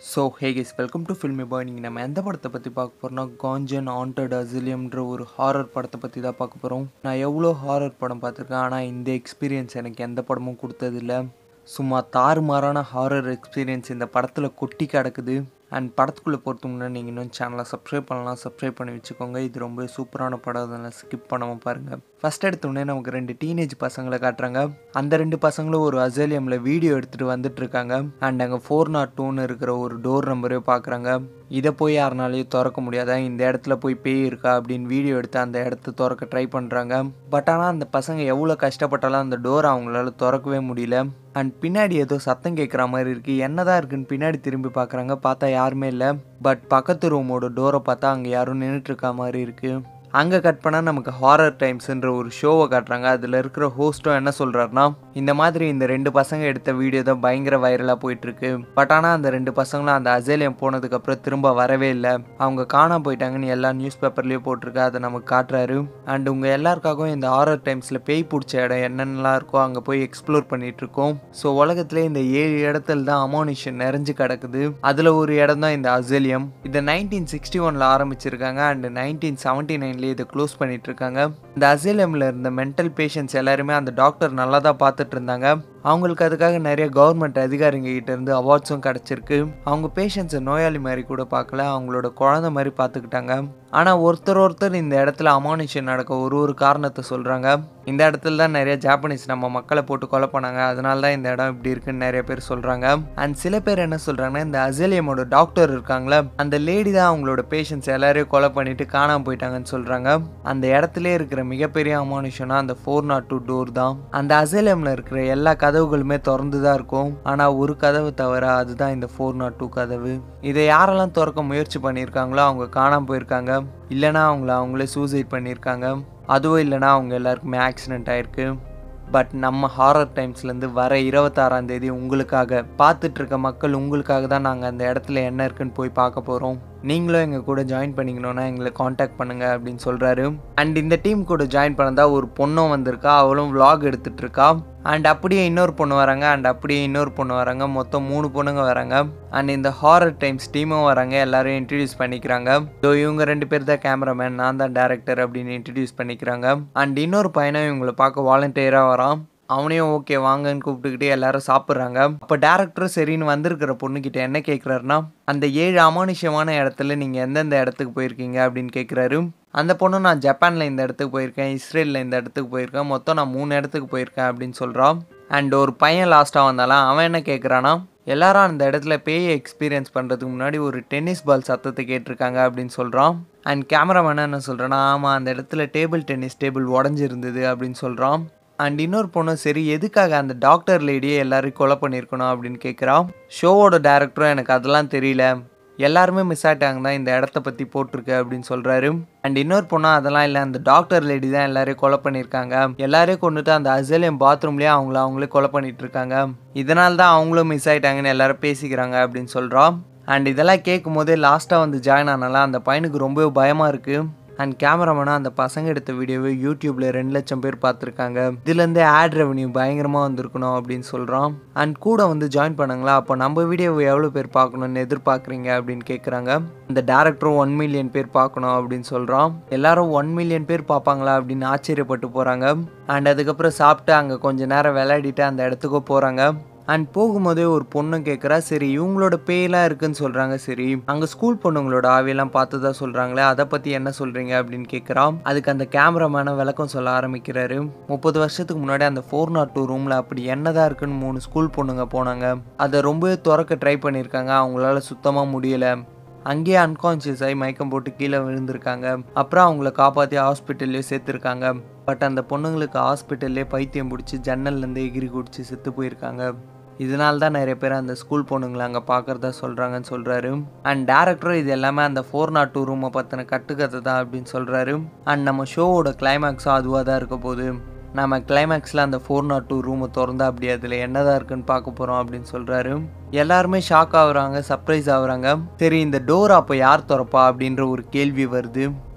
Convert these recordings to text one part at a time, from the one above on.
so hey guys welcome to filmy boy நீங்கள் நம்ம எந்த படத்தை பற்றி பார்க்க போகிறோம்னா காஞ்சன் ஆண்டட் அசிலியம்ன்ற ஒரு ஹாரர் படத்தை பற்றி தான் பார்க்க போகிறோம் நான் எவ்வளோ ஹாரர் படம் பார்த்துருக்கேன் ஆனால் இந்த எக்ஸ்பீரியன்ஸ் எனக்கு எந்த படமும் கொடுத்ததில்ல சும்மா தாறுமாறான ஹாரர் எக்ஸ்பீரியன்ஸ் இந்த படத்தில் கொட்டி கிடக்குது அண்ட் படத்துக்குள்ளே போகிறதுக்கு முன்னாடி நீங்கள் இன்னும் சேனலை சப்ஸ்கிரைப் பண்ணலாம் சப்ஸ்கிரைப் பண்ணி வச்சுக்கோங்க இது ரொம்ப சூப்பரான படம் அதனால் ஸ்கிப் பண்ணாமல் பாருங்கள் ஃபஸ்ட் எடுத்தோடனே நமக்கு ரெண்டு டீனேஜ் பசங்களை காட்டுறாங்க அந்த ரெண்டு பசங்களும் ஒரு அசேலியமில் வீடியோ எடுத்துகிட்டு வந்துட்டு இருக்காங்க அண்ட் அங்கே ஃபோர் நாட் டூன்னு இருக்கிற ஒரு டோர் நம்பரே பார்க்குறாங்க இதை போய் யாருனாலையும் திறக்க முடியாதா இந்த இடத்துல போய் பேய் இருக்கா அப்படின்னு வீடியோ எடுத்து அந்த இடத்த திறக்க ட்ரை பண்ணுறாங்க பட் ஆனால் அந்த பசங்க எவ்வளோ கஷ்டப்பட்டாலும் அந்த டோர் அவங்களால திறக்கவே முடியல அண்ட் பின்னாடி ஏதோ சத்தம் கேட்குற மாதிரி இருக்குது என்னதான் இருக்குன்னு பின்னாடி திரும்பி பார்க்குறாங்க பார்த்தா யாருமே இல்லை பட் பக்கத்து ரூமோட டோரை பார்த்தா அங்கே யாரும் நின்றுட்டு இருக்க மாதிரி இருக்குது அங்கே கட் பண்ணால் நமக்கு ஹாரர் டைம்ஸ்ன்ற ஒரு ஷோவை காட்டுறாங்க அதில் இருக்கிற ஹோஸ்ட்டும் என்ன சொல்கிறாருன்னா இந்த மாதிரி இந்த ரெண்டு பசங்க எடுத்த வீடியோ தான் பயங்கர வைரலாக போயிட்டுருக்கு பட் ஆனால் அந்த ரெண்டு பசங்களும் அந்த அசேலியம் போனதுக்கப்புறம் திரும்ப வரவே இல்லை அவங்க காணாம போயிட்டாங்கன்னு எல்லா நியூஸ் பேப்பர்லேயும் போட்டிருக்கு அதை நமக்கு காட்டுறாரு அண்ட் உங்கள் எல்லாருக்காகவும் இந்த ஹாரர் டைம்ஸில் பேய் பிடிச்ச இடம் என்னென்னலாம் இருக்கோ அங்கே போய் எக்ஸ்ப்ளோர் பண்ணிட்டு இருக்கோம் ஸோ உலகத்திலே இந்த ஏழு இடத்துல தான் அமானுஷன் நிறைஞ்சு கிடக்குது அதில் ஒரு இடம் தான் இந்த அசேலியம் இதை நைன்டீன் சிக்ஸ்டி ஒனில் ஆரம்பிச்சிருக்காங்க அண்ட் நைன்டீன் செவன்ட்டி நைன்லேயே இதை க்ளோஸ் பண்ணிட்டு இருக்காங்க இந்த அசேலியமில் இருந்த மென்டல் பேஷண்ட்ஸ் எல்லாருமே அந்த டாக்டர் நல்லா தான் பார்த்துட்டு இருந்தாங்க அவங்களுக்கு அதுக்காக நிறைய கவர்மெண்ட் அதிகாரிங்க கிட்ட இருந்து அவார்ட்ஸும் கிடச்சிருக்கு அவங்க பேஷண்ட்ஸை நோயாளி மாதிரி கூட பார்க்கல அவங்களோட குழந்தை மாதிரி பார்த்துக்கிட்டாங்க ஆனால் ஒருத்தர் ஒருத்தர் இந்த இடத்துல அமானுஷன் நடக்க ஒரு ஒரு காரணத்தை சொல்கிறாங்க இந்த இடத்துல தான் நிறைய ஜாப்பனீஸ் நம்ம மக்களை போட்டு கொலை பண்ணாங்க அதனால தான் இந்த இடம் இப்படி இருக்குன்னு நிறைய பேர் சொல்கிறாங்க அண்ட் சில பேர் என்ன சொல்கிறாங்கன்னா இந்த அசேலியமோட டாக்டர் இருக்காங்களே அந்த லேடி தான் அவங்களோட பேஷண்ட்ஸ் எல்லாரையும் கொலை பண்ணிட்டு காணாமல் போயிட்டாங்கன்னு சொல்கிறாங்க அந்த இடத்துல இருக்கிற மிகப்பெரிய அமானுஷனா அந்த ஃபோர் நாட் டூ டோர் தான் அந்த அசேலியமில் இருக்கிற எல்லா கதவுகளுமே திறந்து தான் இருக்கும் ஆனால் ஒரு கதவு தவிர அதுதான் இந்த ஃபோர் நாட் டூ கதவு இதை யாரெல்லாம் திறக்க முயற்சி பண்ணியிருக்காங்களோ அவங்க காணாமல் போயிருக்காங்க இல்லைனா அவங்கள அவங்களே சூசைட் பண்ணியிருக்காங்க அதுவும் இல்லைனா அவங்க எல்லாருக்குமே ஆக்சிடென்ட் ஆயிருக்கு பட் நம்ம ஹாரர் டைம்ஸ்லேருந்து வர இருபத்தாறாம் தேதி உங்களுக்காக பார்த்துட்டு இருக்க மக்கள் உங்களுக்காக தான் நாங்கள் அந்த இடத்துல என்ன இருக்குன்னு போய் பார்க்க போகிறோம் நீங்களும் எங்கள் கூட ஜாயின் பண்ணிக்கணுன்னா எங்களை காண்டாக்ட் பண்ணுங்கள் அப்படின்னு சொல்கிறாரு அண்ட் இந்த டீம் கூட ஜாயின் பண்ணதா ஒரு பொண்ணும் வந்திருக்கா அவளும் vlog எடுத்துட்டு இருக்கா அண்ட் அப்படியே இன்னொரு பொண்ணு வராங்க அண்ட் அப்படியே இன்னொரு பொண்ணு வராங்க மொத்தம் மூணு பொண்ணுங்க வராங்க அண்ட் இந்த ஹாரர் டைம்ஸ் டீமும் வராங்க எல்லாரையும் இன்ட்ரடியூஸ் பண்ணிக்கிறாங்க ஸோ இவங்க ரெண்டு பேர் தான் கேமராமேன் நான் தான் டேரக்டர் அப்படின்னு இன்ட்ரடியூஸ் பண்ணிக்கிறாங்க அண்ட் இன்னொரு பையனும் இவங்களை பார்க்க வாலண்டியராக வரான் அவனையும் ஓகே வாங்கன்னு கூப்பிட்டுக்கிட்டே எல்லாரும் சாப்பிட்றாங்க அப்போ டேரக்டரும் சரின்னு வந்திருக்கிற பொண்ணுக்கிட்ட என்ன கேட்குறாருன்னா அந்த ஏழு அமானுஷ்யமான இடத்துல நீங்கள் எந்தெந்த இடத்துக்கு போயிருக்கீங்க அப்படின்னு கேட்குறாரு அந்த பொண்ணு நான் ஜப்பானில் இந்த இடத்துக்கு போயிருக்கேன் இஸ்ரேலில் இந்த இடத்துக்கு போயிருக்கேன் மொத்தம் நான் மூணு இடத்துக்கு போயிருக்கேன் அப்படின்னு சொல்கிறான் அண்ட் ஒரு பையன் லாஸ்ட்டாக வந்தாலும் அவன் என்ன கேட்குறான்னா எல்லாரும் அந்த இடத்துல பேயை எக்ஸ்பீரியன்ஸ் பண்ணுறதுக்கு முன்னாடி ஒரு டென்னிஸ் பால் சத்தத்தை கேட்டிருக்காங்க அப்படின்னு சொல்கிறான் அண்ட் கேமராமேன் என்ன சொல்கிறேன்னா ஆமாம் அந்த இடத்துல டேபிள் டென்னிஸ் டேபிள் உடஞ்சிருந்தது அப்படின்னு சொல்கிறான் அண்ட் இன்னொரு பொண்ணு சரி எதுக்காக அந்த டாக்டர் லேடியை எல்லாரையும் கொலை பண்ணியிருக்கணும் அப்படின்னு கேட்குறான் ஷோவோட டேரக்டரும் எனக்கு அதெல்லாம் தெரியல எல்லாருமே மிஸ் ஆகிட்டாங்க தான் இந்த இடத்த பற்றி போட்டிருக்கு அப்படின்னு சொல்கிறாரு அண்ட் இன்னொரு பொண்ணா அதெல்லாம் இல்லை அந்த டாக்டர் லேடி தான் எல்லாரையும் கொலை பண்ணியிருக்காங்க எல்லாரையும் கொண்டுட்டு அந்த அசேலியம் பாத்ரூம்லேயே அவங்கள அவங்களே கொலை பண்ணிட்டு இருக்காங்க இதனால தான் அவங்களும் மிஸ் ஆகிட்டாங்கன்னு எல்லாரும் பேசிக்கிறாங்க அப்படின்னு சொல்கிறோம் அண்ட் இதெல்லாம் கேட்கும் போதே லாஸ்ட்டாக வந்து ஜாயின் ஆனால அந்த பையனுக்கு ரொம்பவே பயமாக இருக்குது அண்ட் கேமராமேனாக அந்த பசங்க எடுத்த வீடியோவை யூடியூப்ல ரெண்டு லட்சம் பேர் பார்த்துருக்காங்க இதுலேருந்து ஆட் ரெவன்யூ பயங்கரமாக வந்திருக்கணும் அப்படின்னு சொல்கிறான் அண்ட் கூட வந்து ஜாயின் பண்ணாங்களா அப்போ நம்ம வீடியோவை எவ்வளோ பேர் பார்க்கணும்னு எதிர்பார்க்குறீங்க அப்படின்னு கேட்குறாங்க அந்த டேரக்டரும் ஒன் மில்லியன் பேர் பார்க்கணும் அப்படின்னு சொல்கிறான் எல்லாரும் ஒன் மில்லியன் பேர் பார்ப்பாங்களா அப்படின்னு ஆச்சரியப்பட்டு போகிறாங்க அண்ட் அதுக்கப்புறம் சாப்பிட்டு அங்கே கொஞ்ச நேரம் விளையாடிட்டு அந்த இடத்துக்கு போகிறாங்க அண்ட் போகும்போதே ஒரு பொண்ணு கேட்குறா சரி இவங்களோட பேயெல்லாம் இருக்குன்னு சொல்கிறாங்க சரி அங்கே ஸ்கூல் பொண்ணுங்களோட ஆவியெல்லாம் பார்த்ததா சொல்கிறாங்களே அதை பற்றி என்ன சொல்கிறீங்க அப்படின்னு கேட்குறான் அதுக்கு அந்த கேமராமேனை விளக்கம் சொல்ல ஆரம்பிக்கிறாரு முப்பது வருஷத்துக்கு முன்னாடி அந்த ஃபோர் நாட் டூ ரூமில் அப்படி என்னதான் இருக்குன்னு மூணு ஸ்கூல் பொண்ணுங்க போனாங்க அதை ரொம்பவே திறக்க ட்ரை பண்ணியிருக்காங்க அவங்களால சுத்தமாக முடியலை அங்கேயே அன்கான்ஷியஸ் ஆகி மயக்கம் போட்டு கீழே விழுந்திருக்காங்க அப்புறம் அவங்கள காப்பாற்றி ஹாஸ்பிட்டல்லையே சேர்த்துருக்காங்க பட் அந்த பொண்ணுங்களுக்கு ஹாஸ்பிட்டல்லே பைத்தியம் பிடிச்சி ஜன்னல்லேருந்து எகிரி குடிச்சு செத்து போயிருக்காங்க இதனால தான் நிறைய பேர் அந்த ஸ்கூல் பொண்ணுங்களை அங்கே பார்க்குறதா சொல்கிறாங்கன்னு சொல்கிறாரு அண்ட் டேரக்டரும் இது எல்லாமே அந்த ஃபோர் நாட் டூ ரூமை பற்றின கட்டுக்கதை தான் அப்படின்னு சொல்கிறாரு அண்ட் நம்ம ஷோவோட கிளைமேக்ஸும் அதுவாக தான் இருக்க போகுது நம்ம கிளைமேக்ஸில் அந்த ஃபோர் நாட் டூ ரூமை திறந்தா அப்படி அதில் என்னதான் இருக்குன்னு பார்க்க போகிறோம் அப்படின்னு சொல்கிறாரு எல்லாருமே ஷாக் ஆகுறாங்க சர்ப்ரைஸ் ஆகுறாங்க சரி இந்த டோர் அப்போ யார் திறப்பா அப்படின்ற ஒரு கேள்வி வருது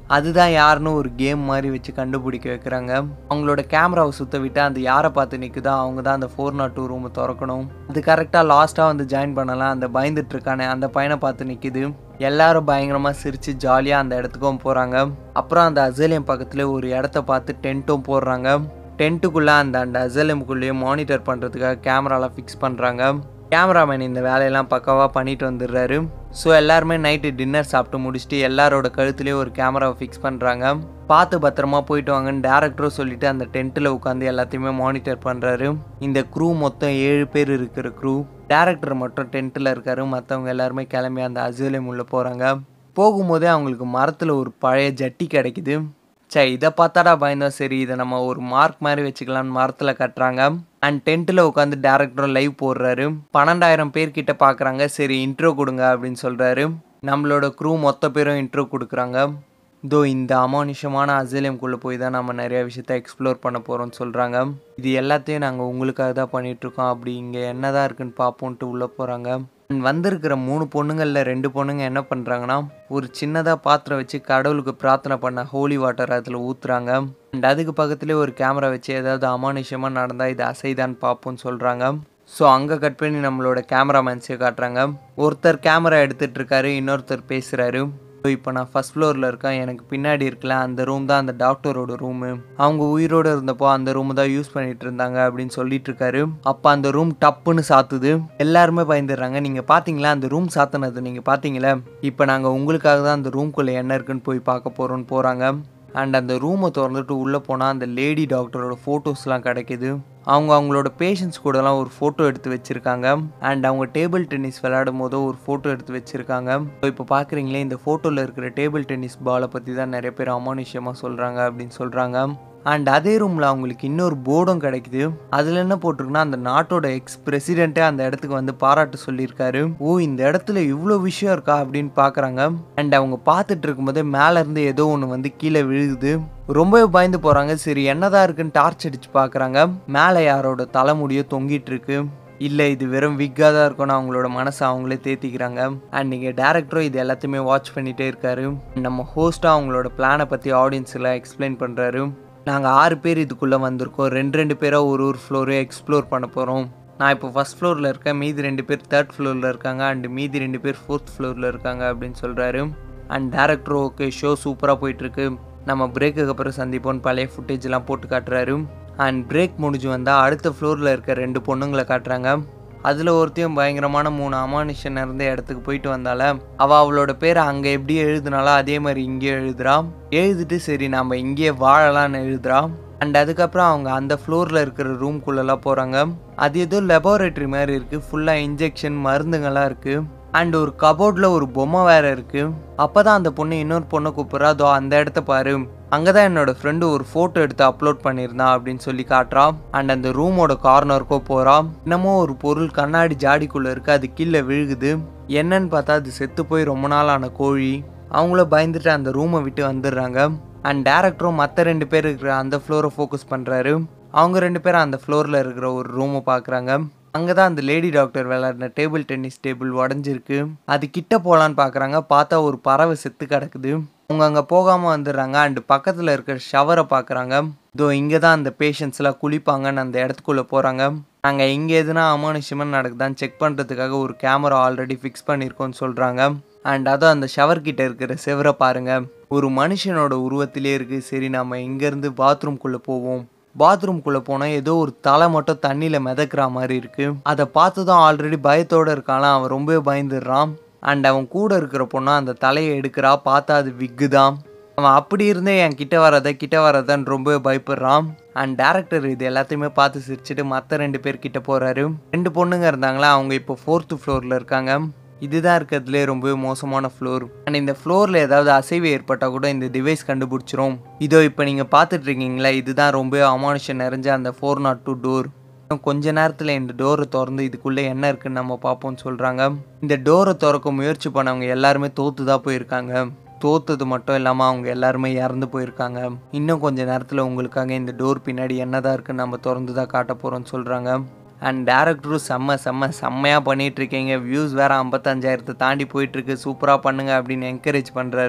அதுதான் யாருன்னு ஒரு கேம் மாதிரி வச்சு கண்டுபிடிக்க வைக்கிறாங்க அவங்களோட கேமராவை சுத்த விட்டு அந்த யாரை பார்த்து நிற்குதோ அவங்க தான் அந்த ஃபோர் நாட் டூ ரூமை திறக்கணும் அது கரெக்டாக லாஸ்ட்டாக வந்து ஜாயின் பண்ணலாம் அந்த பயந்துட்டு இருக்கானே அந்த பையனை பார்த்து நிற்குது எல்லாரும் பயங்கரமாக சிரித்து ஜாலியாக அந்த இடத்துக்கும் போகிறாங்க அப்புறம் அந்த அசேலியம் பக்கத்தில் ஒரு இடத்த பார்த்து டென்ட்டும் போடுறாங்க டென்ட்டுக்குள்ளே அந்த அந்த அசேலியமுக்குள்ளேயே மானிட்டர் பண்ணுறதுக்காக கேமராலாம் ஃபிக்ஸ் பண்ணுறாங்க கேமராமேன் இந்த வேலையெல்லாம் பக்காவாக பண்ணிட்டு வந்துடுறாரு ஸோ எல்லாருமே நைட்டு டின்னர் சாப்பிட்டு முடிச்சுட்டு எல்லாரோட கழுத்துலேயும் ஒரு கேமராவை ஃபிக்ஸ் பண்ணுறாங்க பார்த்து பத்திரமா போயிட்டு வாங்கன்னு டேரக்டரும் சொல்லிட்டு அந்த டென்ட்டில் உட்காந்து எல்லாத்தையுமே மானிட்டர் பண்ணுறாரு இந்த க்ரூ மொத்தம் ஏழு பேர் இருக்கிற க்ரூ டேரக்டர் மட்டும் டென்ட்டில் இருக்காரு மற்றவங்க எல்லாருமே கிளம்பி அந்த அசூலியம் உள்ள போகிறாங்க போகும்போதே அவங்களுக்கு மரத்தில் ஒரு பழைய ஜட்டி கிடைக்குது சே இதை பார்த்தாடா பயந்தோம் சரி இதை நம்ம ஒரு மார்க் மாதிரி வச்சுக்கலாம்னு மரத்தில் கட்டுறாங்க அண்ட் டென்ட்டில் உட்காந்து டேரக்டரும் லைவ் போடுறாரு பன்னெண்டாயிரம் பேர்கிட்ட பார்க்குறாங்க சரி இன்ட்ரோ கொடுங்க அப்படின்னு சொல்கிறாரு நம்மளோட க்ரூ மொத்த பேரும் இன்ட்ரோ கொடுக்குறாங்க இதோ இந்த அமானுஷமான அசேலியம்குள்ளே போய் தான் நம்ம நிறைய விஷயத்த எக்ஸ்ப்ளோர் பண்ண போகிறோம்னு சொல்கிறாங்க இது எல்லாத்தையும் நாங்கள் உங்களுக்காக தான் பண்ணிகிட்ருக்கோம் அப்படி இங்கே என்ன தான் இருக்குன்னு பார்ப்போன்ட்டு உள்ளே போகிறாங்க வந்திருக்கிற மூணு பொண்ணுங்களில் ரெண்டு பொண்ணுங்க என்ன பண்ணுறாங்கன்னா ஒரு சின்னதாக பாத்திரம் வச்சு கடவுளுக்கு பிரார்த்தனை பண்ண ஹோலி வாட்டர் அதில் ஊற்றுறாங்க அண்ட் அதுக்கு பக்கத்துலேயே ஒரு கேமரா வச்சு ஏதாவது அமானுஷமாக நடந்தால் இது அசைதான்னு பார்ப்போம்னு சொல்கிறாங்க ஸோ அங்கே கட் பண்ணி நம்மளோட கேமராமேன்ஸையும் காட்டுறாங்க ஒருத்தர் கேமரா எடுத்துகிட்டு இருக்காரு இன்னொருத்தர் பேசுகிறாரு ஸோ இப்போ நான் ஃபஸ்ட் ஃப்ளோரில் இருக்கேன் எனக்கு பின்னாடி இருக்கல அந்த ரூம் தான் அந்த டாக்டரோட ரூமு அவங்க உயிரோடு இருந்தப்போ அந்த ரூம் தான் யூஸ் பண்ணிட்டு இருந்தாங்க அப்படின்னு சொல்லிட்டு இருக்காரு அப்போ அந்த ரூம் டப்புன்னு சாத்துது எல்லாருமே பயந்துடுறாங்க நீங்கள் பார்த்தீங்களா அந்த ரூம் சாத்தினது நீங்கள் பார்த்தீங்களா இப்போ நாங்கள் உங்களுக்காக தான் அந்த ரூம்குள்ளே என்ன இருக்குன்னு போய் பார்க்க போகிறோன்னு போகிறாங்க அண்ட் அந்த ரூமை திறந்துட்டு உள்ளே போனால் அந்த லேடி டாக்டரோட ஃபோட்டோஸ்லாம் கிடைக்குது அவங்க அவங்களோட பேஷண்ட்ஸ் கூடலாம் ஒரு ஃபோட்டோ எடுத்து வச்சுருக்காங்க அண்ட் அவங்க டேபிள் டென்னிஸ் விளையாடும் போதோ ஒரு ஃபோட்டோ எடுத்து வச்சுருக்காங்க ஸோ இப்போ பார்க்குறீங்களே இந்த ஃபோட்டோவில் இருக்கிற டேபிள் டென்னிஸ் பாலை பற்றி தான் நிறைய பேர் அமானுஷ்யமாக சொல்கிறாங்க அப்படின்னு சொல்கிறாங்க அண்ட் அதே ரூமில் அவங்களுக்கு இன்னொரு போர்டும் கிடைக்குது அதில் என்ன போட்டிருக்குன்னா அந்த நாட்டோட எக்ஸ் பிரசிடென்ட்டே அந்த இடத்துக்கு வந்து பாராட்டு சொல்லியிருக்காரு ஓ இந்த இடத்துல இவ்வளோ விஷயம் இருக்கா அப்படின்னு பார்க்குறாங்க அண்ட் அவங்க பார்த்துட்டு இருக்கும்போதே மேலேருந்து ஏதோ ஒன்று வந்து கீழே விழுகுது ரொம்பவே பயந்து போகிறாங்க சரி என்னதான் இருக்குன்னு டார்ச் அடிச்சு பார்க்குறாங்க மேலே யாரோட தலைமுடியோ தொங்கிட்டு இருக்கு இல்லை இது வெறும் விக்காக தான் இருக்கும்னு அவங்களோட மனசை அவங்களே தேத்திக்கிறாங்க அண்ட் நீங்கள் டேரக்டரும் இது எல்லாத்தையுமே வாட்ச் பண்ணிகிட்டே இருக்காரு நம்ம ஹோஸ்ட்டாக அவங்களோட பிளானை பற்றி ஆடியன்ஸில் எக்ஸ்பிளைன் பண்ணுறாரு நாங்கள் ஆறு பேர் இதுக்குள்ளே வந்திருக்கோம் ரெண்டு ரெண்டு பேராக ஒரு ஒரு ஃப்ளோரையும் எக்ஸ்ப்ளோர் பண்ண போகிறோம் நான் இப்போ ஃபஸ்ட் ஃப்ளோரில் இருக்கேன் மீதி ரெண்டு பேர் தேர்ட் ஃப்ளோரில் இருக்காங்க அண்ட் மீதி ரெண்டு பேர் ஃபோர்த் ஃப்ளோரில் இருக்காங்க அப்படின்னு சொல்கிறாரு அண்ட் டேரக்டரும் ஓகே ஷோ சூப்பராக போயிட்டுருக்கு நம்ம பிரேக்குக்கு அப்புறம் சந்திப்போம்னு பழைய ஃபுட்டேஜ்லாம் போட்டு காட்டுறாரு அண்ட் பிரேக் முடிஞ்சு வந்தால் அடுத்த ஃப்ளோரில் இருக்க ரெண்டு பொண்ணுங்களை காட்டுறாங்க அதில் ஒருத்தையும் பயங்கரமான மூணு அமானுஷன் இருந்த இடத்துக்கு போயிட்டு வந்தால அவள் அவளோட பேரை அங்கே எப்படி எழுதுனாலோ அதே மாதிரி இங்கே எழுதுறா எழுதிட்டு சரி நம்ம இங்கேயே வாழலாம்னு எழுதுறா அண்ட் அதுக்கப்புறம் அவங்க அந்த ஃப்ளோரில் இருக்கிற ரூம்குள்ளெல்லாம் போகிறாங்க அது ஏதோ லெபார்டரி மாதிரி இருக்குது ஃபுல்லாக இன்ஜெக்ஷன் மருந்துங்கள்லாம் இருக்குது அண்ட் ஒரு கபோர்டில் ஒரு பொம்மை வேற இருக்கு அப்பதான் அந்த பொண்ணு இன்னொரு பொண்ணை கூப்பிட்றா அதோ அந்த இடத்த பாரு அங்கதான் என்னோட ஃப்ரெண்டு ஒரு ஃபோட்டோ எடுத்து அப்லோட் பண்ணியிருந்தான் அப்படின்னு சொல்லி காட்டுறா அண்ட் அந்த ரூமோட கார்னருக்கோ போறா இன்னமும் ஒரு பொருள் கண்ணாடி ஜாடிக்குள்ள இருக்கு அது கீழே விழுகுது என்னன்னு பார்த்தா அது செத்து போய் ரொம்ப நாள் ஆன கோழி அவங்கள பயந்துட்டு அந்த ரூமை விட்டு வந்துடுறாங்க அண்ட் டேரக்டரும் மற்ற ரெண்டு பேர் இருக்கிற அந்த ஃப்ளோரை ஃபோக்கஸ் பண்ணுறாரு அவங்க ரெண்டு பேரும் அந்த ஃப்ளோரில் இருக்கிற ஒரு ரூமை பார்க்குறாங்க அங்கே தான் அந்த லேடி டாக்டர் விளையாடின டேபிள் டென்னிஸ் டேபிள் உடஞ்சிருக்கு அது கிட்ட போகலான்னு பார்க்குறாங்க பார்த்தா ஒரு பறவை செத்து கிடக்குது அவங்க அங்கே போகாமல் வந்துடுறாங்க அண்டு பக்கத்தில் இருக்கிற ஷவரை பார்க்குறாங்க இதோ இங்கே தான் அந்த பேஷண்ட்ஸ்லாம் குளிப்பாங்கன்னு அந்த இடத்துக்குள்ளே போகிறாங்க நாங்கள் இங்கே எதுனா அமானுஷ்யமாக நடக்குதான்னு செக் பண்ணுறதுக்காக ஒரு கேமரா ஆல்ரெடி ஃபிக்ஸ் பண்ணியிருக்கோன்னு சொல்கிறாங்க அண்ட் அதுவும் அந்த ஷவர் கிட்ட இருக்கிற செவரை பாருங்க ஒரு மனுஷனோட உருவத்திலே இருக்கு சரி நம்ம இங்கேருந்து பாத்ரூம்குள்ளே போவோம் பாத்ரூம்குள்ளே போனால் ஏதோ ஒரு தலை மட்டும் தண்ணியில் மிதக்கிற மாதிரி இருக்கு அதை பார்த்து தான் ஆல்ரெடி பயத்தோடு இருக்கான் அவன் ரொம்பவே பயந்துடுறான் அண்ட் அவன் கூட இருக்கிற பொண்ணா அந்த தலையை எடுக்கிறா பார்த்தா அது விக்கு தான் அவன் அப்படி இருந்தே என் கிட்ட வரத கிட்ட வரதான்னு ரொம்பவே பயப்படுறான் அண்ட் டேரக்டர் இது எல்லாத்தையுமே பார்த்து சிரிச்சுட்டு மற்ற ரெண்டு பேர் கிட்ட போறாரு ரெண்டு பொண்ணுங்க இருந்தாங்களா அவங்க இப்போ ஃபோர்த்து ஃப்ளோரில் இருக்காங்க இதுதான் இருக்கிறதுலே ரொம்பவே மோசமான ஃப்ளோர் அண்ட் இந்த ஃப்ளோரில் ஏதாவது அசைவு ஏற்பட்டால் கூட இந்த டிவைஸ் கண்டுபிடிச்சிரும் இதோ இப்போ நீங்கள் பார்த்துட்டு இருக்கீங்களா இதுதான் ரொம்ப அமானுஷம் நிறைஞ்ச அந்த ஃபோர் நாட் டூ டோர் இன்னும் கொஞ்ச நேரத்தில் இந்த டோரை திறந்து இதுக்குள்ளே என்ன இருக்குன்னு நம்ம பார்ப்போம்னு சொல்கிறாங்க இந்த டோரை திறக்க முயற்சி பண்ணவங்க எல்லாருமே தோத்து தான் போயிருக்காங்க தோத்தது மட்டும் இல்லாமல் அவங்க எல்லாருமே இறந்து போயிருக்காங்க இன்னும் கொஞ்ச நேரத்தில் உங்களுக்காக இந்த டோர் பின்னாடி என்னதான் இருக்குன்னு நம்ம திறந்து தான் காட்ட போகிறோம்னு சொல்கிறாங்க அண்ட் டேரக்டரும் செம்ம செம்ம செம்மையாக பண்ணிட்டு இருக்கீங்க வியூஸ் வேறு ஐம்பத்தஞ்சாயிரத்தை தாண்டி போயிட்டுருக்கு சூப்பராக பண்ணுங்க அப்படின்னு என்கரேஜ் பண்ணுறாரு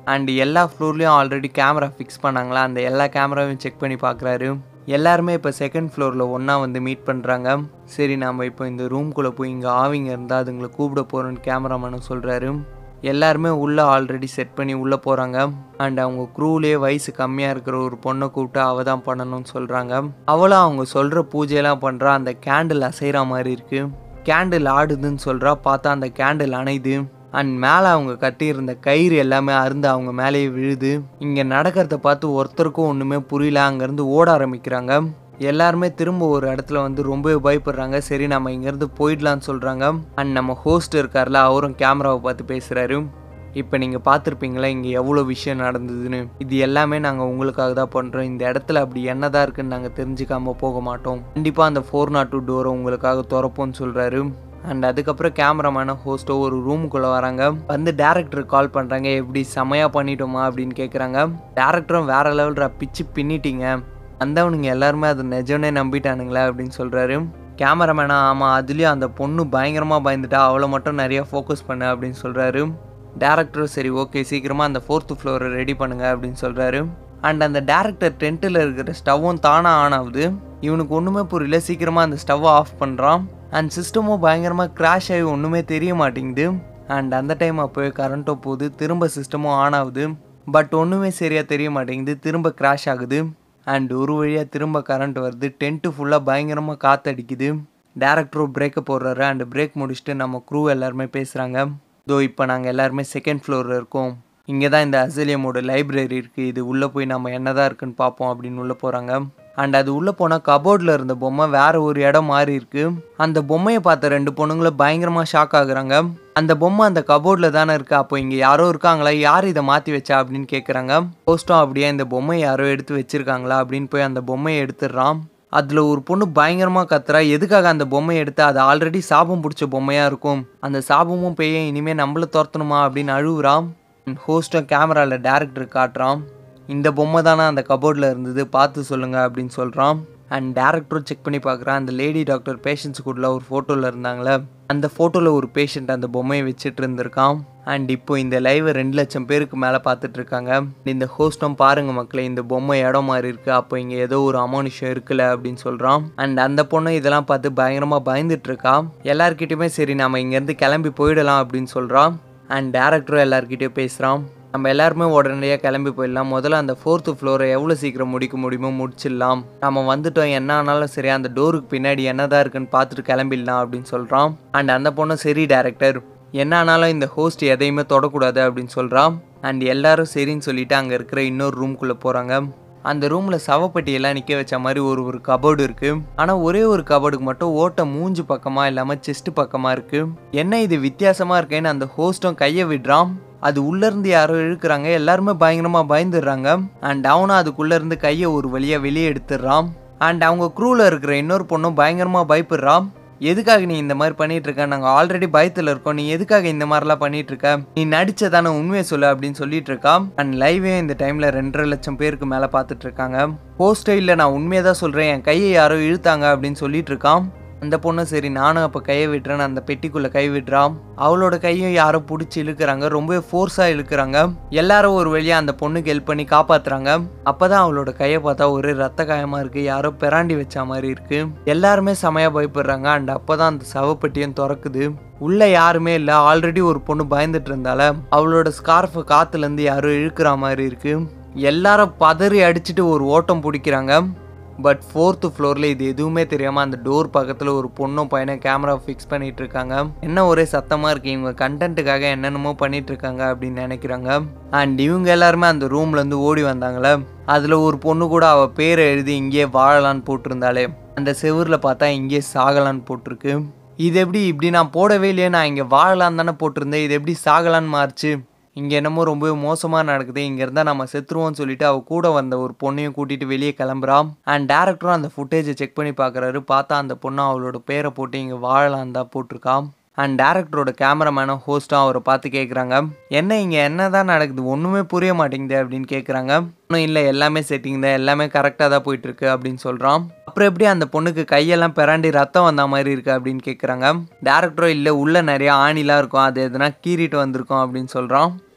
அண்ட் எல்லா ஃப்ளோர்லேயும் ஆல்ரெடி கேமரா ஃபிக்ஸ் பண்ணாங்களா அந்த எல்லா கேமராவையும் செக் பண்ணி பார்க்குறாரு எல்லாருமே இப்போ செகண்ட் ஃப்ளோரில் ஒன்றா வந்து மீட் பண்ணுறாங்க சரி நாம் இப்போ இந்த ரூம்குள்ளே போய் இங்கே ஆவிங்க இருந்தால் அதுங்களை கூப்பிட போகிறோன்னு கேமராமேனும் சொல்கிறாரு எல்லாருமே உள்ளே ஆல்ரெடி செட் பண்ணி உள்ளே போகிறாங்க அண்ட் அவங்க க்ரூலேயே வயசு கம்மியாக இருக்கிற ஒரு பொண்ணை கூப்பிட்டு அவ தான் பண்ணணும்னு சொல்கிறாங்க அவளும் அவங்க சொல்கிற பூஜையெல்லாம் பண்ணுறா அந்த கேண்டில் அசைகிற மாதிரி இருக்குது கேண்டில் ஆடுதுன்னு சொல்கிறா பார்த்தா அந்த கேண்டில் அணையுது அண்ட் மேலே அவங்க கட்டியிருந்த கயிறு எல்லாமே அருந்து அவங்க மேலேயே விழுது இங்கே நடக்கிறத பார்த்து ஒருத்தருக்கும் ஒன்றுமே புரியல அங்கேருந்து ஓட ஆரம்பிக்கிறாங்க எல்லாருமே திரும்ப ஒரு இடத்துல வந்து ரொம்பவே பயப்படுறாங்க சரி நம்ம இங்கேருந்து போயிடலான்னு சொல்கிறாங்க அண்ட் நம்ம ஹோஸ்ட் இருக்கார்ல அவரும் கேமராவை பார்த்து பேசுகிறாரு இப்போ நீங்கள் பார்த்துருப்பீங்களா இங்கே எவ்வளோ விஷயம் நடந்ததுன்னு இது எல்லாமே நாங்கள் உங்களுக்காக தான் பண்ணுறோம் இந்த இடத்துல அப்படி என்னதான் இருக்குன்னு நாங்கள் தெரிஞ்சுக்காம போக மாட்டோம் கண்டிப்பாக அந்த ஃபோர் நாட் டூ டோரை உங்களுக்காக திறப்போம்னு சொல்கிறாரு அண்ட் அதுக்கப்புறம் கேமராமேன ஹோஸ்ட்டோ ஒரு ரூமுக்குள்ளே வராங்க வந்து டேரக்டருக்கு கால் பண்ணுறாங்க எப்படி செமையாக பண்ணிட்டோமா அப்படின்னு கேட்குறாங்க டேரக்டரும் வேற லெவல்ரா பிச்சு பின்னிட்டீங்க வந்தவனுங்க எல்லாருமே அது நிஜம்னே நம்பிட்டானுங்களே அப்படின்னு சொல்கிறாரு கேமராமேனா ஆமாம் அதுலேயும் அந்த பொண்ணு பயங்கரமாக பயந்துட்டா அவளை மட்டும் நிறையா ஃபோக்கஸ் பண்ணு அப்படின்னு சொல்கிறாரு டேரக்டரும் சரி ஓகே சீக்கிரமாக அந்த ஃபோர்த்து ஃப்ளோரை ரெடி பண்ணுங்க அப்படின்னு சொல்கிறாரு அண்ட் அந்த டேரக்டர் டென்ட்டில் இருக்கிற ஸ்டவ்வும் தானாக ஆன் ஆகுது இவனுக்கு ஒன்றுமே புரியல சீக்கிரமாக அந்த ஸ்டவ்வை ஆஃப் பண்ணுறான் அண்ட் சிஸ்டமும் பயங்கரமாக கிராஷ் ஆகி ஒன்றுமே தெரிய மாட்டேங்குது அண்ட் அந்த டைம் அப்போவே கரண்ட்டும் போகுது திரும்ப சிஸ்டமும் ஆன் ஆகுது பட் ஒன்றுமே சரியாக தெரிய மாட்டேங்குது திரும்ப கிராஷ் ஆகுது அண்ட் ஒரு வழியாக திரும்ப கரண்ட் வருது டென்ட்டு ஃபுல்லாக பயங்கரமாக காற்றடிக்குது டேரக்டரும் பிரேக்கை போடுறாரு அண்ட் பிரேக் முடிச்சுட்டு நம்ம க்ரூ எல்லாருமே பேசுகிறாங்க இதோ இப்போ நாங்கள் எல்லாருமே செகண்ட் ஃப்ளோரில் இருக்கோம் இங்கே தான் இந்த அசிலியமோட லைப்ரரி இருக்குது இது உள்ளே போய் நம்ம என்னதான் இருக்குன்னு பார்ப்போம் அப்படின்னு உள்ளே போகிறாங்க அண்ட் அது உள்ளே போனால் கபோர்டில் இருந்த பொம்மை வேற ஒரு இடம் மாறி இருக்கு அந்த பொம்மையை பார்த்த ரெண்டு பொண்ணுங்கள பயங்கரமாக ஷாக் ஆகுறாங்க அந்த பொம்மை அந்த கபோர்டில் தானே இருக்கு அப்போ இங்கே யாரோ இருக்காங்களா யார் இதை மாற்றி வச்சா அப்படின்னு கேட்குறாங்க போஸ்ட்டும் அப்படியே இந்த பொம்மையை யாரோ எடுத்து வச்சிருக்காங்களா அப்படின்னு போய் அந்த பொம்மையை எடுத்துடுறான் அதில் ஒரு பொண்ணு பயங்கரமாக கத்துறா எதுக்காக அந்த பொம்மையை எடுத்து அது ஆல்ரெடி சாபம் பிடிச்ச பொம்மையாக இருக்கும் அந்த சாபமும் பேயும் இனிமேல் நம்மள துரத்தணுமா அப்படின்னு அழுகுறான் ஹோஸ்ட்டும் கேமராவில் டேரக்டர் காட்டுறான் இந்த பொம்மை தானே அந்த கபோர்டில் இருந்தது பார்த்து சொல்லுங்க அப்படின்னு சொல்கிறான் அண்ட் டேரக்டரும் செக் பண்ணி பார்க்குறான் அந்த லேடி டாக்டர் பேஷண்ட்ஸ் கூட ஒரு ஃபோட்டோவில் இருந்தாங்களே அந்த ஃபோட்டோவில் ஒரு பேஷண்ட் அந்த பொம்மையை வச்சுட்டு இருந்திருக்கான் அண்ட் இப்போ இந்த லைவை ரெண்டு லட்சம் பேருக்கு மேலே பார்த்துட்டு இருக்காங்க இந்த ஹோஸ்டும் பாருங்க மக்களே இந்த பொம்மை இடம் மாதிரி இருக்கு அப்போ இங்கே ஏதோ ஒரு அமானுஷம் இருக்குல்ல அப்படின்னு சொல்கிறான் அண்ட் அந்த பொண்ணு இதெல்லாம் பார்த்து பயங்கரமாக பயந்துட்டு இருக்கா எல்லார்கிட்டயுமே சரி நம்ம இங்கேருந்து கிளம்பி போயிடலாம் அப்படின்னு சொல்கிறான் அண்ட் டேரக்டரும் எல்லார்கிட்டயும் பேசுகிறான் நம்ம எல்லாருமே உடனடியாக கிளம்பி போயிடலாம் முதல்ல அந்த ஃபோர்த்து ஃப்ளோரை எவ்வளோ சீக்கிரம் முடிக்க முடியுமோ முடிச்சிடலாம் நம்ம வந்துட்டோம் என்ன ஆனாலும் சரி அந்த டோருக்கு பின்னாடி என்னதான் இருக்குன்னு பார்த்துட்டு கிளம்பிடலாம் அப்படின்னு சொல்கிறான் அண்ட் அந்த பொண்ணு சரி டேரக்டர் என்ன ஆனாலும் இந்த ஹோஸ்ட் எதையுமே தொடக்கூடாது அப்படின்னு சொல்கிறான் அண்ட் எல்லாரும் சரின்னு சொல்லிட்டு அங்கே இருக்கிற இன்னொரு ரூம்குள்ளே போகிறாங்க அந்த ரூமில் சவப்பெட்டியெல்லாம் நிற்க வச்ச மாதிரி ஒரு ஒரு கபோர்டு இருக்குது ஆனால் ஒரே ஒரு கபோர்டுக்கு மட்டும் ஓட்டை மூஞ்சு பக்கமாக இல்லாமல் செஸ்ட் பக்கமாக இருக்குது என்ன இது வித்தியாசமாக இருக்கேன்னு அந்த ஹோஸ்ட்டும் கையை விடுறான் அது உள்ளேருந்து யாரோ இழுக்கிறாங்க எல்லாருமே பயங்கரமாக பயந்துடுறாங்க அண்ட் அவனும் அதுக்குள்ளே இருந்து கையை ஒரு வழியாக வெளியே எடுத்துடுறான் அண்ட் அவங்க க்ரூவில் இருக்கிற இன்னொரு பொண்ணும் பயங்கரமாக பயப்படுறான் எதுக்காக நீ இந்த மாதிரி பண்ணிட்டு இருக்க நாங்கள் ஆல்ரெடி பயத்தில் இருக்கோம் நீ எதுக்காக இந்த மாதிரிலாம் பண்ணிட்டு இருக்க நீ நடிச்சதானே உண்மையை சொல்லு அப்படின்னு சொல்லிட்டு இருக்கான் அண்ட் லைவே இந்த டைம்ல ரெண்டரை லட்சம் பேருக்கு மேலே பார்த்துட்டு இருக்காங்க போஸ்டே இல்லை நான் உண்மையை தான் சொல்கிறேன் என் கையை யாரோ இழுத்தாங்க அப்படின்னு சொல்லிட்டு இருக்கான் அந்த பொண்ணு சரி நானும் அப்போ கையை விட்டுறேன்னு அந்த பெட்டிக்குள்ளே கை விடுறான் அவளோட கையும் யாரோ பிடிச்சி இழுக்கிறாங்க ரொம்பவே ஃபோர்ஸாக இழுக்கிறாங்க எல்லாரும் ஒரு வழியாக அந்த பொண்ணுக்கு ஹெல்ப் பண்ணி காப்பாத்துறாங்க அப்பதான் அவளோட கையை பார்த்தா ஒரே ரத்த காயமாக இருக்கு யாரோ பிராண்டி வச்ச மாதிரி இருக்கு எல்லாருமே செமையா பயப்படுறாங்க அண்ட் அப்பதான் அந்த சவப்பெட்டியும் திறக்குது உள்ள யாருமே இல்லை ஆல்ரெடி ஒரு பொண்ணு பயந்துட்டு இருந்தால அவளோட ஸ்கார்ஃபை காத்துலேருந்து யாரோ இழுக்கிற மாதிரி இருக்கு எல்லாரும் பதறி அடிச்சுட்டு ஒரு ஓட்டம் பிடிக்கிறாங்க பட் ஃபோர்த்து ஃப்ளோரில் இது எதுவுமே தெரியாமல் அந்த டோர் பக்கத்தில் ஒரு பொண்ணும் பையனும் கேமரா ஃபிக்ஸ் பண்ணிட்டு இருக்காங்க என்ன ஒரே சத்தமாக இருக்கு இவங்க கண்டென்ட்டுக்காக என்னென்னமோ பண்ணிட்டு இருக்காங்க அப்படின்னு நினைக்கிறாங்க அண்ட் இவங்க எல்லாருமே அந்த ரூம்லேருந்து ஓடி வந்தாங்களே அதில் ஒரு பொண்ணு கூட அவள் பேரை எழுதி இங்கேயே வாழலான்னு போட்டிருந்தாலே அந்த செவுரில் பார்த்தா இங்கேயே சாகலான்னு போட்டிருக்கு இது எப்படி இப்படி நான் போடவே இல்லையே நான் இங்கே வாழலான்னு தானே போட்டிருந்தேன் இது எப்படி சாகலான்னு மாறுச்சு இங்கே என்னமோ ரொம்பவே மோசமாக நடக்குது இங்கே இருந்தால் நம்ம செத்துருவோம்னு சொல்லிட்டு அவ கூட வந்த ஒரு பொண்ணையும் கூட்டிட்டு வெளியே கிளம்புறான் அண்ட் டேரக்டரும் அந்த ஃபுட்டேஜை செக் பண்ணி பார்க்குறாரு பார்த்தா அந்த பொண்ணு அவளோட பேரை போட்டு இங்கே வாழலாம் தான் போட்டிருக்கான் அண்ட் டேரக்டரோட கேமராமேனும் ஹோஸ்ட்டும் அவரை பார்த்து கேட்குறாங்க என்ன இங்கே என்ன தான் நடக்குது ஒன்றுமே புரிய மாட்டேங்குது அப்படின்னு கேட்குறாங்க ஒன்றும் இல்லை எல்லாமே செட்டிங் தான் எல்லாமே கரெக்டாக தான் போயிட்டு இருக்கு அப்படின்னு சொல்கிறான் அப்புறம் எப்படி அந்த பொண்ணுக்கு கையெல்லாம் பிராண்டி ரத்தம் வந்த மாதிரி இருக்கு அப்படின்னு கேட்குறாங்க டேரக்டரும் இல்லை உள்ள நிறைய ஆணிலாம் இருக்கும் அது எதுனா கீறிட்டு வந்திருக்கோம் அப்படின்னு சொல்கிறான்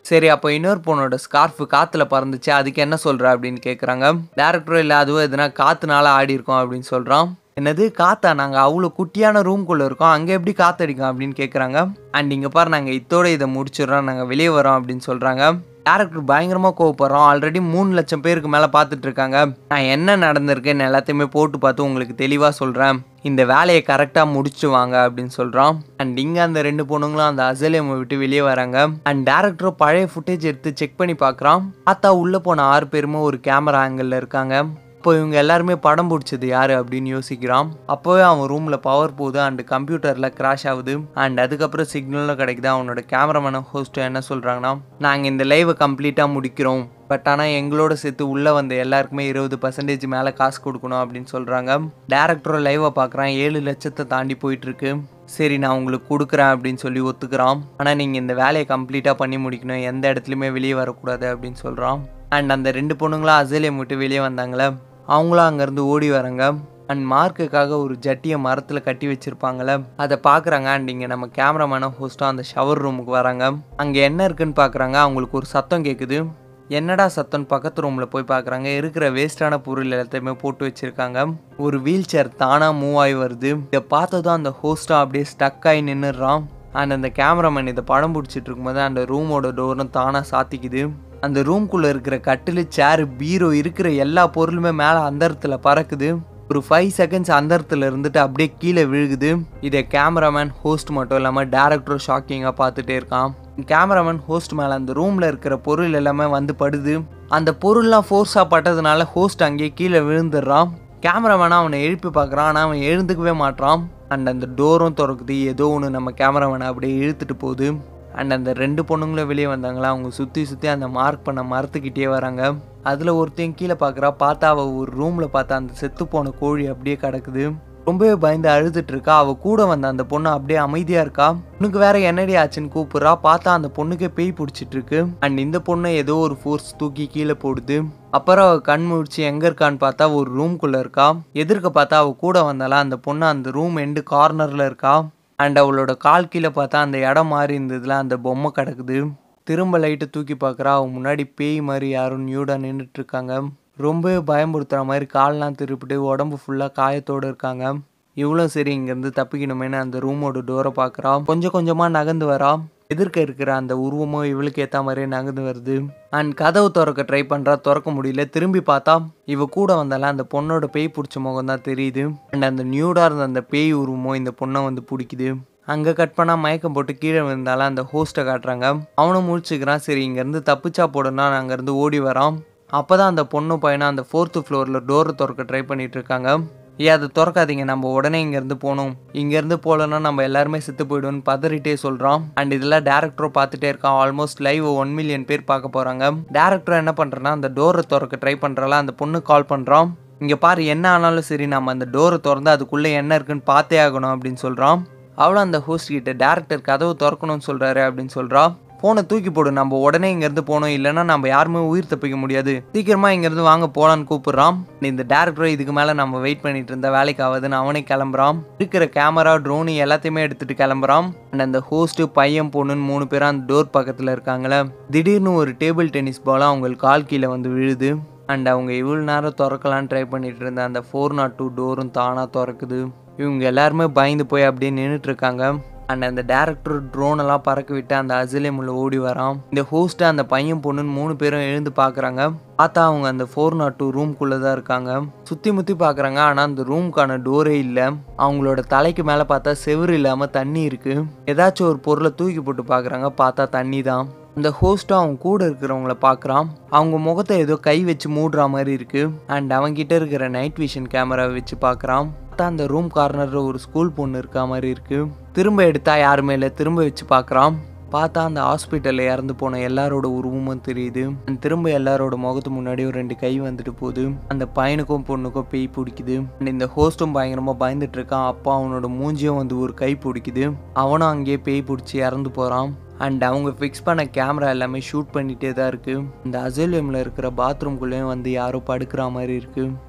சரி அப்போ இன்னொரு பொண்ணோட ஸ்கார்ஃப் காத்துல பறந்துச்சு அதுக்கு என்ன சொல்ற அப்படின்னு கேட்குறாங்க டேரக்டரும் இல்லை அதுவும் எதுனா காத்துனால ஆடி இருக்கோம் அப்படின்னு சொல்றான் என்னது காத்தா நாங்கள் அவ்வளோ குட்டியான ரூம்குள்ளே இருக்கோம் அங்கே எப்படி காத்தடிக்கும் அப்படின்னு கேட்குறாங்க அண்ட் இங்கே பாரு நாங்கள் இத்தோட இதை முடிச்சிடுறோம் நாங்கள் வெளியே வரோம் அப்படின்னு சொல்கிறாங்க டேரக்டர் பயங்கரமாக கோவப்படுறோம் ஆல்ரெடி மூணு லட்சம் பேருக்கு மேலே பார்த்துட்டு இருக்காங்க நான் என்ன நடந்திருக்கேன்னு எல்லாத்தையுமே போட்டு பார்த்து உங்களுக்கு தெளிவாக சொல்கிறேன் இந்த வேலையை கரெக்டாக முடிச்சு வாங்க அப்படின்னு சொல்கிறான் அண்ட் இங்கே அந்த ரெண்டு பொண்ணுங்களும் அந்த அசலியம் விட்டு வெளியே வராங்க அண்ட் டேரக்டரும் பழைய ஃபுட்டேஜ் எடுத்து செக் பண்ணி பார்க்குறான் பார்த்தா உள்ளே போன ஆறு பேருமே ஒரு கேமரா ஆங்கிளில் இருக்காங்க அப்போ இவங்க எல்லாருமே படம் பிடிச்சது யாரு அப்படின்னு யோசிக்கிறான் அப்போவே அவன் ரூமில் பவர் போகுது அண்ட் கம்ப்யூட்டரில் கிராஷ் ஆகுது அண்ட் அதுக்கப்புறம் சிக்னலும் கிடைக்குது அவனோட கேமராமேனும் ஹோஸ்ட்டும் என்ன சொல்கிறாங்கன்னா நாங்கள் இந்த லைவை கம்ப்ளீட்டாக முடிக்கிறோம் பட் ஆனால் எங்களோட சேர்த்து உள்ளே வந்த எல்லாருக்குமே இருபது பர்சன்டேஜ் மேலே காசு கொடுக்கணும் அப்படின்னு சொல்கிறாங்க டேரக்டரும் லைவை பார்க்குறான் ஏழு லட்சத்தை தாண்டி போயிட்டுருக்கு சரி நான் உங்களுக்கு கொடுக்குறேன் அப்படின்னு சொல்லி ஒத்துக்கிறான் ஆனால் நீங்கள் இந்த வேலையை கம்ப்ளீட்டாக பண்ணி முடிக்கணும் எந்த இடத்துலையுமே வெளியே வரக்கூடாது அப்படின்னு சொல்கிறான் அண்ட் அந்த ரெண்டு பொண்ணுங்களும் அசலியம் விட்டு வெளியே வந்தாங்களே அவங்களும் அங்கேருந்து ஓடி வராங்க அண்ட் மார்க்குக்காக ஒரு ஜட்டியை மரத்தில் கட்டி வச்சுருப்பாங்களே அதை பார்க்குறாங்க அண்ட் இங்கே நம்ம கேமராமேனும் ஹோஸ்ட்டும் அந்த ஷவர் ரூமுக்கு வராங்க அங்கே என்ன இருக்குன்னு பார்க்குறாங்க அவங்களுக்கு ஒரு சத்தம் கேட்குது என்னடா சத்தம்னு பக்கத்து ரூமில் போய் பார்க்குறாங்க இருக்கிற வேஸ்டான பொருள் எல்லாத்தையுமே போட்டு வச்சுருக்காங்க ஒரு வீல் சேர் தானாக மூவ் ஆகி வருது இதை பார்த்ததும் அந்த ஹோஸ்ட்டும் அப்படியே ஸ்டக் ஆகி நின்றுடுறான் அண்ட் அந்த கேமராமேன் இதை படம் பிடிச்சிட்டு இருக்கும்போது அந்த ரூமோட டோரும் தானாக சாத்திக்குது அந்த ரூம்குள்ளே இருக்கிற கட்டில் சேர் பீரோ இருக்கிற எல்லா பொருளுமே மேலே அந்தரத்தில் பறக்குது ஒரு ஃபைவ் செகண்ட்ஸ் அந்தரத்தில் இருந்துட்டு அப்படியே கீழே விழுகுது இதை கேமராமேன் ஹோஸ்ட் மட்டும் இல்லாமல் டேரக்டரும் ஷாக்கிங்காக பார்த்துட்டே இருக்கான் கேமராமேன் ஹோஸ்ட் மேலே அந்த ரூமில் இருக்கிற பொருள் எல்லாமே வந்து படுது அந்த பொருள்லாம் ஃபோர்ஸாக பட்டதுனால ஹோஸ்ட் அங்கேயே கீழே விழுந்துடுறான் கேமராமேனை அவனை எழுப்பி பார்க்குறான் ஆனால் அவன் எழுந்துக்கவே மாட்றான் அண்ட் அந்த டோரும் திறக்குது ஏதோ ஒன்று நம்ம கேமராமேனை அப்படியே இழுத்துட்டு போகுது அண்ட் அந்த ரெண்டு பொண்ணுங்களும் வெளியே வந்தாங்களா அவங்க சுற்றி சுற்றி அந்த மார்க் பண்ண மரத்துக்கிட்டே வராங்க அதில் ஒருத்தையும் கீழே பார்க்குறா பார்த்தா அவள் ஒரு ரூமில் பார்த்தா அந்த செத்து போன கோழி அப்படியே கிடக்குது ரொம்பவே பயந்து அழுதுட்டு இருக்கா அவ கூட வந்த அந்த பொண்ணு அப்படியே அமைதியா இருக்கா உனக்கு வேற என்னடி ஆச்சுன்னு கூப்பிடுறா பார்த்தா அந்த பொண்ணுக்கே பேய் பிடிச்சிட்டு இருக்கு அண்ட் இந்த பொண்ணை ஏதோ ஒரு ஃபோர்ஸ் தூக்கி கீழே போடுது அப்புறம் அவ கண் முழிச்சு எங்க இருக்கான்னு பார்த்தா ஒரு ரூம்குள்ள இருக்கா எதிர்க்க பார்த்தா அவ கூட வந்தாலா அந்த பொண்ணு அந்த ரூம் எண்டு கார்னர்ல இருக்கா அண்ட் அவளோட கால் கீழே பார்த்தா அந்த இடம் மாறி இருந்ததுல அந்த பொம்மை கிடக்குது திரும்ப லைட்டை தூக்கி பார்க்குறா அவன் முன்னாடி பேய் மாதிரி யாரும் நியூடாக நின்றுட்டு இருக்காங்க ரொம்பவே பயமுறுத்துற மாதிரி கால்லாம் திருப்பிட்டு உடம்பு ஃபுல்லாக காயத்தோடு இருக்காங்க இவ்வளோ சரி இங்கேருந்து தப்பிக்கணுமேனு அந்த ரூமோட டோரை பார்க்குறா கொஞ்சம் கொஞ்சமாக நகர்ந்து வரா எதிர்க்க இருக்கிற அந்த உருவமும் இவளுக்கு ஏற்ற மாதிரியே நகர்ந்து வருது அண்ட் கதவு திறக்க ட்ரை பண்ணுறா திறக்க முடியல திரும்பி பார்த்தா இவ கூட வந்தால அந்த பொண்ணோட பேய் பிடிச்ச முகம் தான் தெரியுது அண்ட் அந்த நியூடாக இருந்த அந்த பேய் உருவமும் இந்த பொண்ணை வந்து பிடிக்குது அங்கே கட் பண்ணால் மயக்கம் போட்டு கீழே விழுந்தாலும் அந்த ஹோஸ்ட்டை காட்டுறாங்க அவனும் முடிச்சுக்கிறான் சரி இங்கேருந்து தப்பிச்சா போடுனா அங்கேருந்து ஓடி வரான் அப்போ தான் அந்த பொண்ணு பையனை அந்த ஃபோர்த்து ஃப்ளோரில் டோரை திறக்க ட்ரை பண்ணிட்டு இருக்காங்க ஏன் அதை திறக்காதீங்க நம்ம உடனே இங்கேருந்து போகணும் இங்கேருந்து போகலன்னா நம்ம எல்லாருமே செத்து போயிடுவோம்னு பதறிட்டே சொல்கிறான் அண்ட் இதெல்லாம் டேரக்டரும் பார்த்துட்டே இருக்கான் ஆல்மோஸ்ட் லைவ் ஒன் மில்லியன் பேர் பார்க்க போகிறாங்க டேரக்டர் என்ன பண்ணுறேன்னா அந்த டோரை திறக்க ட்ரை பண்ணுறால அந்த பொண்ணு கால் பண்ணுறான் இங்கே பாரு என்ன ஆனாலும் சரி நம்ம அந்த டோரை திறந்து அதுக்குள்ளே என்ன இருக்குன்னு பார்த்தே ஆகணும் அப்படின்னு சொல்கிறான் அவளும் அந்த ஹோஸ்ட் கிட்ட டேரக்டர் கதவு திறக்கணும்னு சொல்கிறாரு அப்படின்னு சொல்கிறா ஃபோனை தூக்கி போடு நம்ம உடனே இங்கேருந்து போகணும் இல்லைன்னா நம்ம யாருமே உயிர் தப்பிக்க முடியாது சீக்கிரமாக இங்கேருந்து வாங்க போகலான்னு கூப்பிட்றான் இந்த டேரக்டர் இதுக்கு மேலே நம்ம வெயிட் பண்ணிட்டு இருந்த வேலைக்கு ஆகுதுன்னு அவனே கிளம்புறான் இருக்கிற கேமரா ட்ரோனு எல்லாத்தையுமே எடுத்துட்டு கிளம்புறான் அண்ட் அந்த ஹோஸ்ட்டு பையன் பொண்ணுன்னு மூணு பேரும் அந்த டோர் பக்கத்தில் இருக்காங்களே திடீர்னு ஒரு டேபிள் டென்னிஸ் பால் அவங்களுக்கு கால் கீழே வந்து விழுது அண்ட் அவங்க இவ்வளோ நேரம் திறக்கலான்னு ட்ரை பண்ணிட்டு இருந்த அந்த ஃபோர் நாட் டூ டோரும் தானாக திறக்குது இவங்க எல்லாருமே பயந்து போய் அப்படியே நின்றுட்டு இருக்காங்க அண்ட் அந்த டேரக்டர் ட்ரோன் எல்லாம் பறக்க விட்டு அந்த அசிலியம் உள்ள ஓடி வரான் இந்த ஹோஸ்ட் அந்த பையன் பொண்ணுன்னு மூணு பேரும் எழுந்து பார்க்குறாங்க பார்த்தா அவங்க அந்த ஃபோர் நாட் டூ ரூம்குள்ளே தான் இருக்காங்க சுற்றி முற்றி பார்க்குறாங்க ஆனால் அந்த ரூம்க்கான டோரே இல்லை அவங்களோட தலைக்கு மேலே பார்த்தா செவுரு இல்லாமல் தண்ணி இருக்குது ஏதாச்சும் ஒரு பொருளை தூக்கி போட்டு பார்க்குறாங்க பார்த்தா தண்ணி தான் அந்த ஹோஸ்ட்டும் அவங்க கூட இருக்கிறவங்கள பார்க்குறான் அவங்க முகத்தை ஏதோ கை வச்சு மூடுற மாதிரி இருக்கு அண்ட் அவங்கிட்ட இருக்கிற நைட் விஷன் கேமராவை வச்சு பார்க்குறான் பார்த்தா அந்த ரூம் கார்னரில் ஒரு ஸ்கூல் பொண்ணு இருக்க மாதிரி இருக்கு திரும்ப எடுத்தா யாருமே இல்லை திரும்ப வச்சு பார்க்குறான் பார்த்தா அந்த ஹாஸ்பிட்டலில் இறந்து போன எல்லாரோட உருவமும் தெரியுது and திரும்ப எல்லாரோட முகத்து முன்னாடி ஒரு ரெண்டு கை வந்துட்டு போகுது அந்த பையனுக்கும் பொண்ணுக்கும் பேய் பிடிக்குது அண்ட் இந்த ஹோஸ்ட்டும் பயங்கரமா பயந்துட்டு இருக்கான் அப்பா அவனோட மூஞ்சியும் வந்து ஒரு கை பிடிக்குது அவனும் அங்கேயே பேய் பிடிச்சி இறந்து போறான் அண்ட் அவங்க ஃபிக்ஸ் பண்ண கேமரா எல்லாமே ஷூட் பண்ணிட்டே தான் இருக்கு இந்த அசோலியமில் இருக்கிற பாத்ரூம்குள்ளேயும் வந்து யாரோ படுக்கிற மாதிரி இருக்கு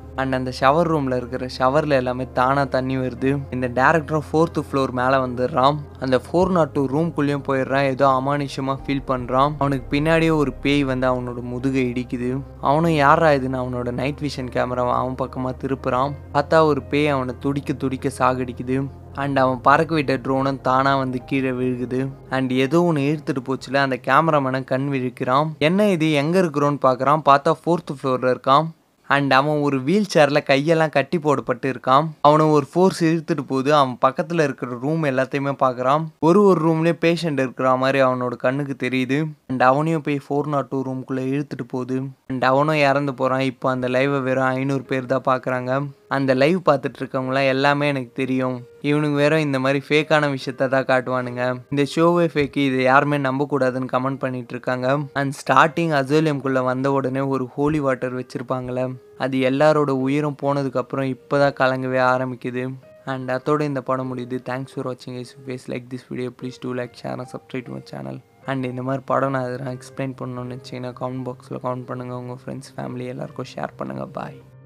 அண்ட் அந்த ஷவர் ரூமில் இருக்கிற ஷவரில் எல்லாமே தானாக தண்ணி வருது இந்த டேரக்டரும் ஃபோர்த்து ஃப்ளோர் மேலே வந்துடுறான் அந்த ஃபோர் நாட் டூ ரூம்குள்ளேயும் போயிடுறான் ஏதோ அமானுஷமாக ஃபீல் பண்ணுறான் அவனுக்கு பின்னாடியே ஒரு பேய் வந்து அவனோட முதுகை இடிக்குது அவனும் யாரா இதுன்னு அவனோட நைட் விஷன் கேமராவை அவன் பக்கமாக திருப்புறான் பார்த்தா ஒரு பேய் அவனை துடிக்க துடிக்க சாகடிக்குது அண்ட் அவன் பறக்க விட்ட ட்ரோனும் தானாக வந்து கீழே விழுகுது அண்ட் ஏதோ ஒன்று இழுத்துட்டு போச்சுல அந்த கேமராமேனை கண் விழிக்கிறான் என்ன இது எங்கே இருக்கிறோன்னு பார்க்குறான் பார்த்தா ஃபோர்த்து ஃப்ளோரில் இருக்கான் அண்ட் அவன் ஒரு வீல் சேரில் கையெல்லாம் கட்டி போடப்பட்டு இருக்கான் அவனை ஒரு ஃபோர்ஸ் இழுத்துட்டு போகுது அவன் பக்கத்தில் இருக்கிற ரூம் எல்லாத்தையுமே பார்க்குறான் ஒரு ஒரு ரூம்லேயே பேஷண்ட் இருக்கிற மாதிரி அவனோட கண்ணுக்கு தெரியுது அண்ட் அவனையும் போய் ஃபோர் நாட் டூ ரூம்குள்ளே இழுத்துட்டு போகுது அண்ட் அவனும் இறந்து போகிறான் இப்போ அந்த லைவை வெறும் ஐநூறு பேர் தான் பார்க்குறாங்க அந்த லைவ் பார்த்துட்டு இருக்கவங்களாம் எல்லாமே எனக்கு தெரியும் இவனுங்க வேற இந்த மாதிரி ஃபேக்கான விஷயத்த தான் காட்டுவானுங்க இந்த ஷோவே ஃபேக்கு இதை யாருமே நம்பக்கூடாதுன்னு கமெண்ட் பண்ணிட்டு இருக்காங்க அண்ட் ஸ்டார்டிங் அசோலியம்குள்ளே வந்த உடனே ஒரு ஹோலி வாட்டர் வச்சுருப்பாங்களே அது எல்லாரோட உயிரும் போனதுக்கப்புறம் இப்போ தான் கலங்கவே ஆரம்பிக்குது அண்ட் அதோட இந்த படம் முடியுது தேங்க்ஸ் ஃபார் வாட்சிங் is face like this video please do like share and subscribe my channel and இந்த மாதிரி படம் நான் எதனா எக்ஸ்பிளைன் பண்ணணும்னு வச்சிங்கன்னா கமெண்ட் பாக்ஸில் கமெண்ட் பண்ணுங்கள் உங்கள் ஃப்ரெண்ட்ஸ் ஃபேமிலி எல்லாருக்கும் ஷேர் பண்ணுங்கள் பாய்